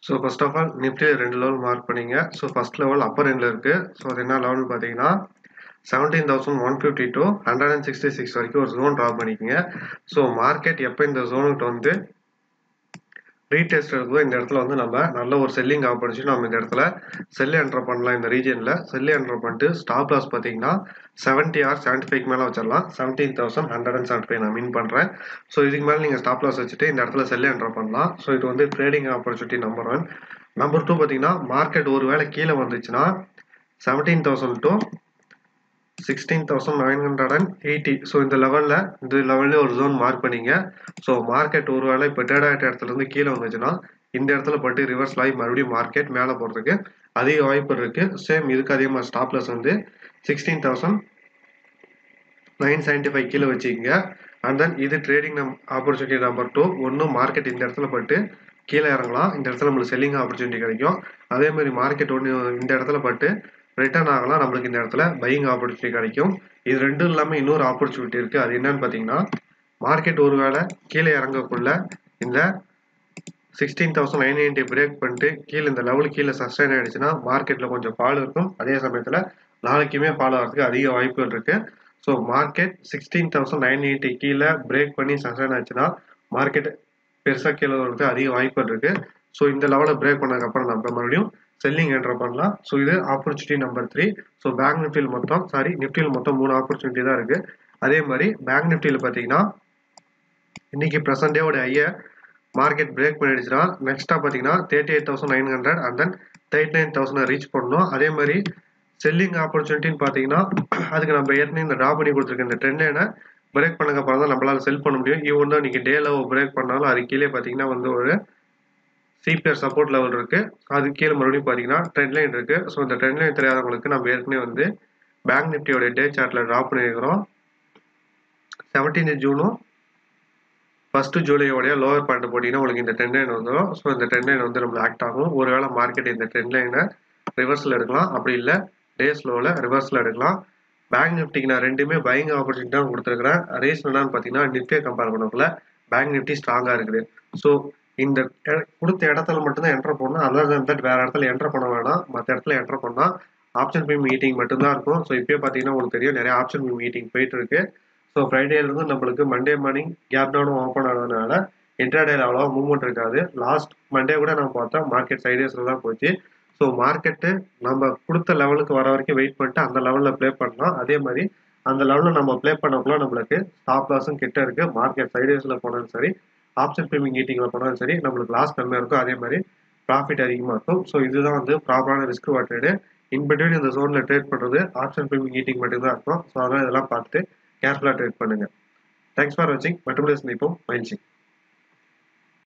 so first of all நிஃப்டியில் ரெண்டு level mark பண்ணீங்க ஸோ ஃபர்ஸ்ட் லெவல் அப்பர் எண்டில் இருக்குது ஸோ அது என்ன லெவல்னு பார்த்தீங்கன்னா seventeen thousand one fifty two hundred and sixty six வரைக்கும் ஒரு ஜோன் ட்ரா பண்ணிக்கோங்க ஸோ மார்க்கெட் எப்போ இந்த ஜோனுக்கு வந்து ரீடெஸ்ட் இருக்கோ இந்த இடத்துல வந்து நம்ம நல்ல ஒரு செல்லிங் ஆப்பர்ச்சுனிட்டி நம்ம இந்த இடத்துல செல்லு என்டர் பண்ணலாம் இந்த ரீஜனில் செல்லு என்டர் பண்ணிட்டு ஸ்டாப் லாஸ் பார்த்தீங்கன்னா செவன்ட்டி ஆர் செவன்ட்டி ஃபைவ் மேலே வச்சிடலாம் seventeen thousand hundred and seventy five நான் மீன் பண்ணுறேன் ஸோ இதுக்கு மேலே நீங்கள் ஸ்டாப் லாஸ் வச்சுட்டு இந்த இடத்துல செல்லு என்டர் பண்ணலாம் ஸோ இது வந்து trading opportunity number one number two பார்த்தீங்கன்னா மார்க்கெட் ஒரு வேளை கீழே வந்துச்சுன்னா seventeen thousand to sixteen thousand nine hundred and eighty so இந்த லெவலில் இந்த லெவல்லே ஒரு ஜோன் மார்க் பண்ணிங்க ஸோ மார்க்கெட் ஒரு வேளை இப்போ டேட் ஆகிட்ட இடத்துலேருந்து கீழே வந்துச்சுன்னா இந்த இடத்துல பட்டு ரிவர்ஸ் ஆகி மறுபடியும் மார்க்கெட் மேலே போகிறதுக்கு அதிக வாய்ப்பு இருக்குது சேம் இதுக்கு அதிகமாக ஸ்டாப்லஸ் வந்து sixteen thousand nine seventy five கீழே வச்சுக்கிங்க அண்ட் தென் இது ட்ரேடிங் நம் ஆப்பர்ச்சுனிட்டி நம்பர் டூ ஒன்று மார்க்கெட் இந்த இடத்துல பட்டு கீழே இறங்கலாம் இந்த இடத்துல நம்மளுக்கு செல்லிங் ஆப்பர்ச்சுனிட்டி கிடைக்கும் அதே மாதிரி மார்க்கெட் ஒன்று இந்த இடத்துல பட்டு ரிட்டர்ன் ஆகலாம் நம்மளுக்கு இந்த இடத்துல பையிங் ஆப்பர்ச்சுனிட்டி கிடைக்கும் இது ரெண்டும் இல்லாமல் இன்னொரு ஆப்பர்ச்சுனிட்டி இருக்குது அது என்னன்னு பார்த்தீங்கன்னா மார்க்கெட் ஒரு வேளை கீழே இறங்கக்குள்ள இந்த sixteen thousand nine ninety break பண்ணிட்டு கீழே இந்த லெவலுக்கு கீழே சஸ்டைன் ஆகிடுச்சுன்னா மார்க்கெட்டில் கொஞ்சம் ஃபால் இருக்கும் அதே சமயத்தில் நாளைக்குமே ஃபாலோ ஆகிறதுக்கு அதிக வாய்ப்புகள் இருக்குது so market sixteen thousand nine eighty கீழே பிரேக் பண்ணி சஸ்டைன் ஆச்சுன்னா மார்க்கெட் பெருசாக கீழே வரதுக்கு அதிக வாய்ப்புகள் இருக்குது ஸோ இந்த லெவலை பிரேக் பண்ணதுக்கப்புறம் நம்ம மறுபடியும் செல்லிங் என்டர் பண்ணலாம் ஸோ இது opportunity number three so bank நிஃப்டியில் மொத்தம் சாரி நிஃப்டியில் மொத்தம் மூணு ஆப்பர்ச்சுனிட்டி தான் இருக்குது அதே மாதிரி பேங்க் நிஃப்டியில் பார்த்தீங்கன்னா இன்னைக்கு ப்ரெசன்ட் டேவோட ஐய மார்க்கெட் பிரேக் பண்ணிடுச்சுன்னா நெக்ஸ்ட்டாக பார்த்தீங்கன்னா thirty eight thousand nine hundred and then thirty nine thousand reach பண்ணணும் அதே மாதிரி செல்லிங் ஆப்பர்ச்சுனிட்டின்னு பார்த்தீங்கன்னா அதுக்கு நம்ம ஏற்கனவே இந்த ட்ரா பண்ணி கொடுத்துருக்க இந்த ட்ரெண்ட் லைனை பிரேக் பண்ணக்கப்புறம் தான் நம்மளால செல் பண்ண முடியும் ஈவன் தான் இன்னைக்கு டே லெவல் பிரேக் பண்ணாலும் அது கீழே பார்த்தீங்கன்னா வந்து ஒரு சிபிஆர் சப்போர்ட் லெவல் இருக்கு அது கீழே மறுபடியும் பார்த்தீங்கன்னா ட்ரெண்ட் லைன் இருக்கு ஸோ இந்த ட்ரெண்ட் லைன் தெரியாதவங்களுக்கு நம்ம ஏற்கனவே வந்து பேங்க் நிஃப்டியோட டே சார்ட்ல ட்ரா பண்ணியிருக்கிறோம் செவன்டீன் ஜூனும் ஃபர்ஸ்ட் ஜூலையோடைய லோவர் பாயிண்ட் போட்டிங்கன்னா உங்களுக்கு இந்த ட்ரெண்ட் லைன் வந்துடும் ஸோ இந்த ட்ரெண்ட் லைன் வந்து நம்மளுக்கு ஆக்ட் ஆகும் ஒருவேளை மார்க்கெட் இந்த ட்ரெண்ட் லைனை ரிவர்ஸில் எடுக்கலாம் அப்படி இல்லை டே ஸ்லோவில் ரிவர்ஸில் எடுக்கலாம் பேங்க் நிஃப்டிக்கு நான் ரெண்டுமே பையிங் ஆப்பர்ச்சுனிட்டி தான் கொடுத்துருக்கிறேன் ரீசன் என்னன்னு பார்த்தீங்கன்னா நிஃப்டியை கம்பேர் பண்ணக்குள்ள பேங்க் நிஃப்டி ஸ்ட்ராங்காக இருக்குது ஸோ இந்த கொடுத்த இடத்துல மட்டும்தான் என்டர் பண்ணணும் அதர் தட் வேற இடத்துல என்டர் பண்ண வேணாம் மற்ற இடத்துல என்டர் பண்ணால் ஆப்ஷன் பே மீட்டிங் மட்டும்தான் இருக்கும் ஸோ இப்போயே பார்த்தீங்கன்னா உங்களுக்கு தெரியும் நிறைய ஆப்ஷன் பே மீட்டிங் போயிட்டு இருக்கு ஸோ ஃப்ரைடேலேருந்து நம்மளுக்கு மண்டே மார்னிங் கேப் டவுனும் ஓப்பன் ஆனதுனால இன்டர்டேல அவ்வளோவா மூவ்மெண்ட் இருக்காது லாஸ்ட் மண்டே கூட நம்ம பார்த்தா மார்க்கெட் சைடேஸில் தான் போச்சு ஸோ மார்க்கெட்டு நம்ம கொடுத்த லெவலுக்கு வர வரைக்கும் வெயிட் பண்ணிட்டு அந்த லெவலில் ப்ளே பண்ணலாம் அதே மாதிரி அந்த லெவலில் நம்ம ப்ளே பண்ணக்குள்ள நம்மளுக்கு ஸ்டாப் லாஸும் கிட்ட இருக்கு மார்க்கெட் சைடேஸில் போனாலும் சரி ஆப்ஷன் பேமிங் மீட்டிங்கில் போனாலும் சரி நம்மளுக்கு லாஸ் கம்மியாக இருக்கும் அதே மாதிரி ப்ராஃபிட் அதிகமாக இருக்கும் ஸோ இதுதான் வந்து ப்ராப்பரான ரிஸ்க் ட்ரேடு இன்பிட்வீன் இந்த ஜோனில் ட்ரேட் பண்ணுறது ஆப்ஷன் பேமிங் மீட்டிங் மட்டும்தான் இருக்கும் ஸோ அதனால் இதெல்லாம் பார்த்துட்டு கேர்ஃபுல்லாக ட்ரேட் பண்ணுங்கள் தேங்க்ஸ் ஃபார் வாட்சிங் மற்றபடி சந்திப்போம் மகிழ்ச்சி